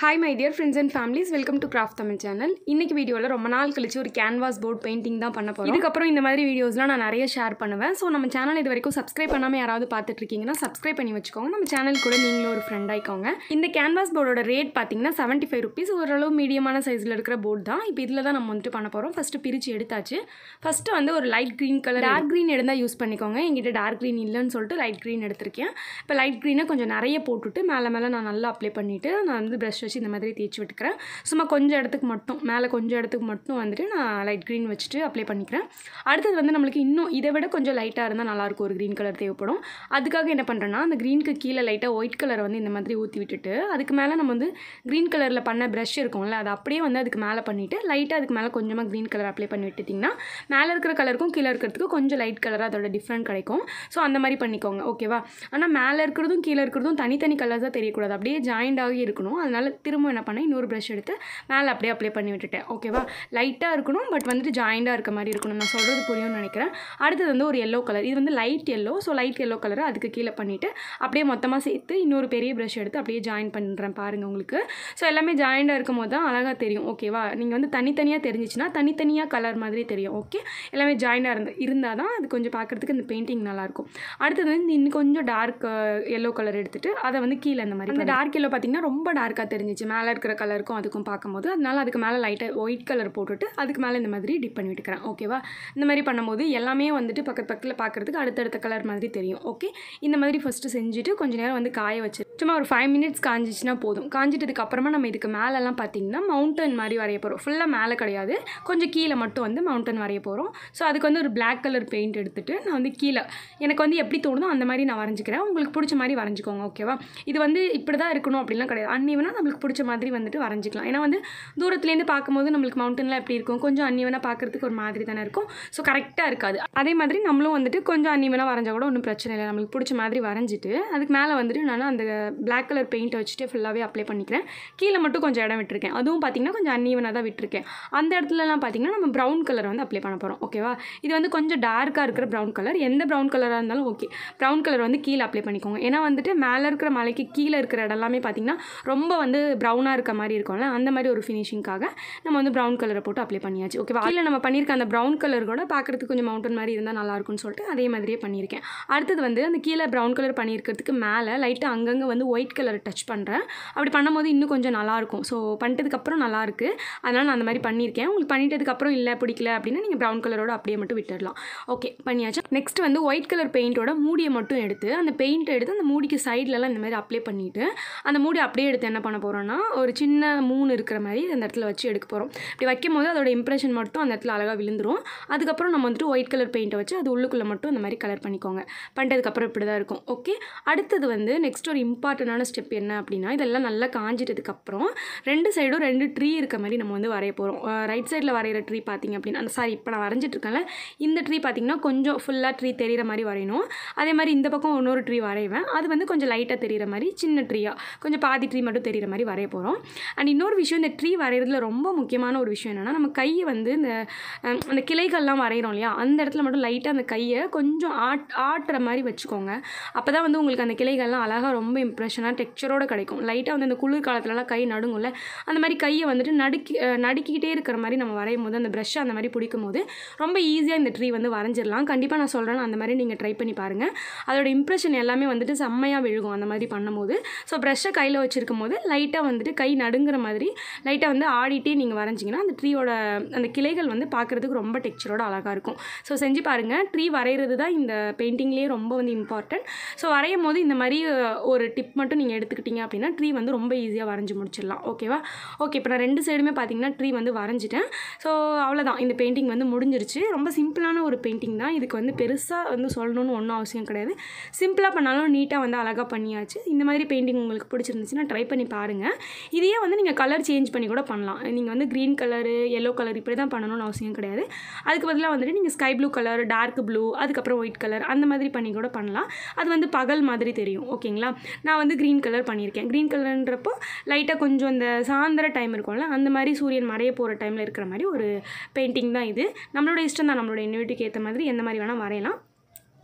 hi my dear friends and families welcome to craft Tamil channel இன்னைக்கு வீடியோவில் ரொம்ப நாள் கழிச்சு ஒரு கேன்வாஸ் போர்ட் பெயிண்டிங் தான் பண்ண போகிறோம் இதுக்கப்புறம் இந்த மாதிரி வீடியோஸ்லாம் நான் நிறைய ஷேர் பண்ணுவேன் ஸோ நம்ம சேனல் இது வரைக்கும் சப்ஸ்கிரைப் பண்ணாமல் யாராவது பார்த்துட்டு இருக்கீங்கன்னா சப்ஸ்கிரைப் பண்ணி வச்சுக்கோங்க நம்ம சேனல் கூட நீங்களும் ஒரு ஃப்ரெண்ட் ஆயிக்கோங்க இந்த கேன்வாஸ் போர்டோட ரேட் பார்த்தீங்கன்னா செவன்ட்டி ஃபைவ் ருபீஸ் ஓரளவு மீடியமான சைஸில் இருக்கிற போர்டு தான் இப்போ இதில் தான் நம்ம வந்துட்டு பண்ண போகிறோம் ஃபஸ்ட்டு பிரித்து எடுத்தாச்சு ஃபஸ்ட்டு வந்து ஒரு light green colour dark green எடுத்தால் யூஸ் பண்ணிக்கோங்க எங்கிட்ட டார்க் க்ரீன் இல்லைன்னு சொல்லிட்டு லைட் க்ரீன் எடுத்திருக்கேன் இப்போ லைட் க்ரீனை கொஞ்சம் நிறைய போட்டுட்டு மேலே மேலே நான் நல்லா அப்ளை பண்ணிவிட்டு நான் வந்து ப்ரஷ் வச்சு இந்த மாதிரி தேய்ச்சி விட்டுக்கிறேன் சும்மா கொஞ்சம் இடத்துக்கு மட்டும் மேலே கொஞ்சம் இடத்துக்கு மட்டும் வந்துட்டு நான் லைட் க்ரீன் வச்சுட்டு அப்ளை பண்ணிக்கிறேன் அடுத்தது வந்து நம்மளுக்கு இன்னும் இதை விட கொஞ்சம் லைட்டாக இருந்தால் நல்லாயிருக்கும் ஒரு க்ரீன் கலர் தேவைப்படும் அதுக்காக என்ன பண்ணுறேன்னா அந்த க்ரீனுக்கு கீழே லைட்டாக ஒயிட் கலரை வந்து இந்த மாதிரி ஊற்றி விட்டுட்டு அதுக்கு மேலே நம்ம வந்து க்ரீன் கலரில் பண்ண ப்ரஷ் இருக்கும்ல அதை அப்படியே வந்து அதுக்கு மேலே பண்ணிவிட்டு லைட்டாக அதுக்கு மேலே கொஞ்சமாக க்ரீன் கலர் அப்ளை பண்ணி விட்டுட்டிங்கன்னா மேலே இருக்கிற கலருக்கும் கீழே இருக்கிறதுக்கும் கொஞ்சம் லைட் கலராக அதோட டிஃப்ரெண்ட் கிடைக்கும் ஸோ அந்த மாதிரி பண்ணிக்கோங்க ஓகேவா ஆனால் மேலே இருக்கிறதும் கீழே இருக்கிறதும் தனித்தனி கலர்ஸாக தெரியக்கூடாது அப்படியே ஜாயிண்ட் ஆகி இருக்கணும் அதனால திரும்ப என்ன பண்ணேன் இன்னொரு ப்ரஷ் எடுத்து மேலே அப்படியே அப்ளை பண்ணி விட்டுட்டேன் ஓகேவா லைட்டாக இருக்கணும் பட் வந்துட்டு ஜாயிண்டாக இருக்க மாதிரி இருக்கணும் நான் சொல்கிறது புரியும்னு நினைக்கிறேன் அடுத்தது வந்து ஒரு எல்லோ கலர் இது வந்து light yellow so light yellow கலரை அதுக்கு கீழே பண்ணிவிட்டு அப்படியே மொத்தமாக சேர்த்து இன்னொரு பெரிய ப்ரஷ் எடுத்து அப்படியே ஜாயின் பண்ணுறேன் பாருங்கள் உங்களுக்கு ஸோ எல்லாமே ஜாயிண்டாக இருக்கும் போது தான் அழகாக தெரியும் ஓகேவா நீங்கள் வந்து தனித்தனியாக தெரிஞ்சிச்சுன்னா தனித்தனியாக கலர் மாதிரி தெரியும் ஓகே எல்லாமே ஜாயிண்டாக இருந்து இருந்தால் தான் அது கொஞ்சம் பார்க்குறதுக்கு இந்த பெயிண்டிங் நல்லாயிருக்கும் அடுத்தது வந்து இன்னும் கொஞ்சம் டார்க் எல்லோ கலர் எடுத்துகிட்டு அதை வந்து கீழே அந்த மாதிரி அந்த டார்க் எல்லோ பார்த்தீங்கன்னா ரொம்ப டார்க்காக தெரிஞ்சிச்சு மேலே இருக்கிற கலருக்கும் அதுக்கும் பார்க்கும்போது அதனால அதுக்கு மேலே லைட்டாக ஒயிட் கலர் போட்டுட்டு அதுக்கு மேலே இந்த மாதிரி டிப் பண்ணி விட்டுக்கிறேன் ஓகேவா இந்த மாதிரி பண்ணும்போது எல்லாமே வந்துட்டு பக்கத்து பக்கத்தில் பார்க்குறதுக்கு அடுத்தடுத்த கலர் மாதிரி தெரியும் ஓகே இந்த மாதிரி ஃபஸ்ட்டு செஞ்சுட்டு கொஞ்ச நேரம் வந்து காய வச்சு சும்மா ஒரு ஃபைவ் மினிட்ஸ் காஞ்சிச்சுன்னா போதும் காஞ்சிட்டதுக்கு அப்புறமா நம்ம இதுக்கு மேலெல்லாம் பார்த்தீங்கன்னா மவுண்டன் மாதிரி வரைய போகிறோம் ஃபுல்லாக மேலே கிடையாது கொஞ்சம் கீழே மட்டும் வந்து மவுண்டன் வரைய போகிறோம் ஸோ அதுக்கு வந்து ஒரு பிளாக் கலர் பெயிண்ட் எடுத்துகிட்டு நான் வந்து கீழே எனக்கு வந்து எப்படி தோணுதோ அந்த மாதிரி நான் வரைஞ்சிக்கிறேன் உங்களுக்கு பிடிச்ச மாதிரி வரைஞ்சிக்கோங்க ஓகேவா இது வந்து இப்படி தான் இருக்கணும் அப்படிலாம் கிடையாது அன்னிவனாக நம்மளுக்கு பிடிச்ச மாதிரி வந்துட்டு வரைஞ்சிக்கலாம் ஏன்னா வந்து தூரத்துலேருந்து பார்க்கும்போது நம்மளுக்கு மவுண்டன்லாம் எப்படி இருக்கும் கொஞ்சம் அன்னிவனாக பார்க்குறதுக்கு ஒரு மாதிரி தானே இருக்கும் ஸோ கரெக்டாக இருக்காது அதே மாதிரி நம்மளும் வந்துட்டு கொஞ்சம் அன்னிவனாக வரைஞ்சா கூட ஒன்றும் பிரச்சனை இல்லை நம்மளுக்கு பிடிச்ச மாதிரி வரைஞ்சிட்டு அதுக்கு மேலே வந்துட்டு நான் அந்த பிளாக் கலர் பெயிண்ட்டை வச்சுட்டு ஃபுல்லாகவே அப்ளை பண்ணிக்கிறேன் கீழே மட்டும் கொஞ்சம் இடம் விட்டுருக்கேன் அதுவும் பார்த்திங்கன்னா கொஞ்சம் அன்னிவனாக தான் விட்டுருக்கேன் அந்த இடத்துலலாம் பார்த்திங்கன்னா நம்ம ப்ரௌன் கலர் வந்து அப்ளை பண்ண போகிறோம் ஓகேவா இது வந்து கொஞ்சம் டார்க்காக இருக்கிற ப்ரௌன் கலர் எந்த ப்ரௌன் கலராக இருந்தாலும் ஓகே ப்ரௌன் கலர் வந்து கீழே அப்ளை பண்ணிக்கோங்க ஏன்னா வந்துட்டு மேலே இருக்கிற மலைக்கு கீழே இருக்கிற இடம் எல்லாமே பார்த்திங்கன்னா ரொம்ப வந்து ப்ரௌனாக இருக்க மாதிரி இருக்கும்ல அந்த மாதிரி ஒரு ஃபினிஷிங்காக நம்ம வந்து ப்ரௌன் கலரை போட்டு அப்ளை பண்ணியாச்சு ஓகேவா கீழே நம்ம பண்ணியிருக்க அந்த ப்ரௌன் கலர் கூட பார்க்குறதுக்கு கொஞ்சம் மவுண்டன் மாதிரி இருந்தால் நல்லாயிருக்கும்னு சொல்லிட்டு அதே மாதிரியே பண்ணியிருக்கேன் அடுத்தது வந்து அந்த கீழே ப்ரௌன் கலர் பண்ணியிருக்கிறதுக்கு மேலே லைட்டாக அங்கங்கே வந்து ஒயிட் கலர் டச் பண்ணுறேன் அப்படி பண்ணும்போது இன்னும் கொஞ்சம் நல்லாயிருக்கும் ஸோ பண்ணிட்டதுக்கப்புறம் நல்லாயிருக்கு அதனால் நான் அந்த மாதிரி பண்ணியிருக்கேன் உங்களுக்கு பண்ணிட்டதுக்கப்புறம் இல்லை பிடிக்கல அப்படின்னா நீங்கள் ப்ரௌன் கலரோட அப்படியே மட்டும் விட்டுடலாம் ஓகே பண்ணியாச்சு நெக்ஸ்ட் வந்து ஒயிட் கலர் பெயிண்ட்டோட மூடியை மட்டும் எடுத்து அந்த பெயிண்ட் எடுத்து அந்த மூடிக்கு சைட்லலாம் இந்த மாதிரி அப்ளை பண்ணிவிட்டு அந்த மூடி அப்படியே எடுத்து என்ன பண்ண போகிறோம்னா ஒரு சின்ன மூணு இருக்கிற மாதிரி அந்த இடத்துல வச்சு எடுக்க போகிறோம் இப்படி வைக்கும் போது அதோட இம்ப்ரெஷன் மட்டும் அந்த இடத்துல அழகாக விழுந்துரும் அதுக்கப்புறம் நம்ம வந்துட்டு ஒயிட் கலர் பெயிண்ட்டை வச்சு அது உள்ளுக்குள்ளே மட்டும் அந்த மாதிரி கலர் பண்ணிக்கோங்க பண்ணிட்டதுக்கப்புறம் இப்படி தான் இருக்கும் ஓகே அடுத்தது வந்து நெக்ஸ்ட் ஒரு இம்பார்ட்டண்டான ஸ்டெப் என்ன அப்படின்னா இதெல்லாம் நல்லா காஞ்சிட்டதுக்கப்புறம் ரெண்டு சைடும் ரெண்டு ட்ரீ இருக்க மாதிரி நம்ம வந்து வரைய போகிறோம் ரைட் சைடில் வரைகிற ட்ரீ பார்த்திங்க அப்படின்னா சாரி இப்போ நான் வரைஞ்சிட்டு இருக்கேன்ல இந்த ட்ரீ பார்த்திங்கன்னா கொஞ்சம் ஃபுல்லாக ட்ரீ தெரிகிற மாதிரி வரையணும் அதே மாதிரி இந்த பக்கம் இன்னொரு ட்ரீ வரைவேன் அது வந்து கொஞ்சம் லைட்டாக தெரிகிற மாதிரி சின்ன ட்ரீயாக கொஞ்சம் பாதி ட்ரீ மட்டும் தெரிகிற மாதிரி வரைய போகிறோம் அண்ட் இன்னொரு விஷயம் இந்த ட்ரீ வரைகிறதுல ரொம்ப முக்கியமான ஒரு விஷயம் என்னென்னா நம்ம கையை வந்து இந்த அஹ், அந்த கிளைகள்லாம் வரைகிறோம் இல்லையா அந்த இடத்துல மட்டும் லைட்டாக அந்த கையை கொஞ்சம் ஆட் ஆட்டுற மாதிரி வச்சுக்கோங்க அப்போ தான் வந்து உங்களுக்கு அந்த கிளைகள்லாம் அழகாக ரொம்ப இம்ப்ரெஷனாக டெக்ஸ்சரோட கிடைக்கும் லைட்டாக வந்து அந்த குளிர் காலத்துலலாம் கை நடுங்கும்ல அந்த மாதிரி கையை வந்துட்டு நடுக்கி அஹ், நடுக்கிக்கிட்டே இருக்கிற மாதிரி நம்ம வரையும் போது அந்த ப்ரஷ்ஷை அந்த மாதிரி பிடிக்கும் போது ரொம்ப ஈஸியாக இந்த ட்ரீ வந்து வரைஞ்சிடலாம் கண்டிப்பாக நான் சொல்கிறேன் அந்த மாதிரி நீங்கள் ட்ரை பண்ணி பாருங்கள் அதோட இம்ப்ரெஷன் எல்லாமே வந்துட்டு செம்மையாக விழுகும் அந்த மாதிரி பண்ணும்போது ஸோ ப்ரஷ்ஷை கையில் வச்சிருக்கும் போது லைட்டாக வந்துட்டு கை நடுங்கிற மாதிரி லைட்டாக வந்து ஆடிட்டே நீங்கள் வரைஞ்சிங்கன்னா அந்த ட்ரீயோட அந்த கிளைகள் வந்து பார்க்குறதுக்கு ரொம்ப டெக்ஸ்சரோட அழகாக இருக்கும் ஸோ செஞ்சு பாருங்கள் ட்ரீ வரைகிறது தான் இந்த பெயிண்டிங்லேயே ரொம்ப வந்து இம்பார்ட்டன்ட் ஸோ வரையும் போது இந்த மாதிரி அஹ், ஒரு டிப் மட்டும் நீங்கள் எடுத்துக்கிட்டீங்க அப்படின்னா ட்ரீ வந்து ரொம்ப ஈஸியாக வரைஞ்சி முடிச்சிடலாம் ஓகேவா ஓகே இப்போ நான் ரெண்டு சைடுமே பார்த்தீங்கன்னா ட்ரீ வந்து வரைஞ்சிட்டேன் ஸோ அவ்வளோதான் இந்த பெயிண்டிங் வந்து முடிஞ்சிருச்சு ரொம்ப சிம்பிளான ஒரு பெயிண்டிங் தான் இதுக்கு வந்து பெருசாக வந்து சொல்லணும்னு ஒன்றும் அவசியம் கிடையாது சிம்பிளாக பண்ணாலும் நீட்டாக வந்து அழகாக பண்ணியாச்சு இந்த மாதிரி பெயிண்டிங் உங்களுக்கு பிடிச்சிருந்துச்சுன்னா ட்ரை பண்ணி பாருங்கள் இதையே வந்து நீங்கள் கலர் சேஞ்ச் பண்ணி கூட பண்ணலாம் நீங்கள் வந்து க்ரீன் கலரு எல்லோ கலர் இப்படி தான் பண்ணணும்னு அவசியம் கிடையாது அதுக்கு பதிலாக வந்துட்டு நீங்கள் sky blue colour dark blue அதுக்கப்புறம் ஒயிட் கலர் அந்த மாதிரி பண்ணி கூட பண்ணலாம் அது வந்து பகல் மாதிரி தெரியும் ஓகேங்களா நான் வந்து க்ரீன் கலர் பண்ணியிருக்கேன் க்ரீன் கலர்ன்றப்போ லைட்டாக கொஞ்சம் இந்த சாயந்தர டைம் இருக்கும்ல அந்த மாதிரி சூரியன் மறைய போகிற டைமில் இருக்கிற மாதிரி ஒரு பெயிண்டிங் தான் இது நம்மளோட இஷ்டம் தான் நம்மளோட இன்விட்டுக்கு ஏற்ற மாதிரி எந்த மாதிரி வேணால் வரையலாம்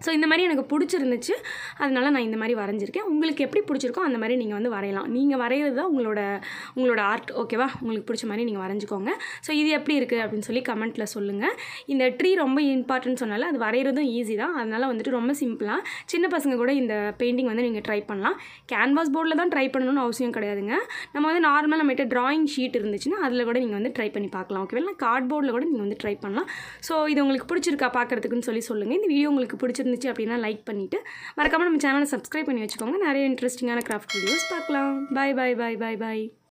ஸோ இந்த மாதிரி எனக்கு பிடிச்சிருந்துச்சு அதனால நான் இந்த மாதிரி வரைஞ்சிருக்கேன் உங்களுக்கு எப்படி பிடிச்சிருக்கோ அந்த மாதிரி நீங்கள் வந்து வரையலாம் நீங்கள் வரைகிறது தான் உங்களோட உங்களோட ஆர்ட் ஓகேவா உங்களுக்கு பிடிச்ச மாதிரி நீங்கள் வரைஞ்சிக்கோங்க ஸோ இது எப்படி இருக்குது அப்படின்னு சொல்லி கமெண்ட்டில் சொல்லுங்கள் இந்த ட்ரீ ரொம்ப இம்பார்ட்டன்ட் சொன்னால அது வரைகிறதும் ஈஸி தான் அதனால் வந்துட்டு ரொம்ப சிம்பிளாக சின்ன பசங்க கூட இந்த பெயிண்டிங் வந்து நீங்கள் ட்ரை பண்ணலாம் கேன்வாஸ் போர்டில் தான் ட்ரை பண்ணணும்னு அவசியம் கிடையாதுங்க நம்ம வந்து நார்மலாக நம்மகிட்ட ட்ராயிங் ஷீட் இருந்துச்சுன்னா அதில் கூட நீங்கள் வந்து ட்ரை பண்ணி பார்க்கலாம் ஓகேவா இல்லை கார்ட்போர்டில் கூட நீங்கள் வந்து ட்ரை பண்ணலாம் ஸோ இது உங்களுக்கு பிடிச்சிருக்கா பார்க்குறதுக்குன்னு சொல்லி சொல்லுங்கள் இந்த வீடியோ உங்களுக்கு பிடிச்சிருந்துச்சு அப்படின்னா லைக் பண்ணிவிட்டு மறக்காமல் நம்ம சேனலை சப்ஸ்கிரைப் பண்ணி வச்சுக்கோங்க நிறைய இன்ட்ரெஸ்டிங்கான கிராஃப்ட் வீடியோஸ் பார்க்கலாம் பாய் பாய் பாய் பாய் பாய்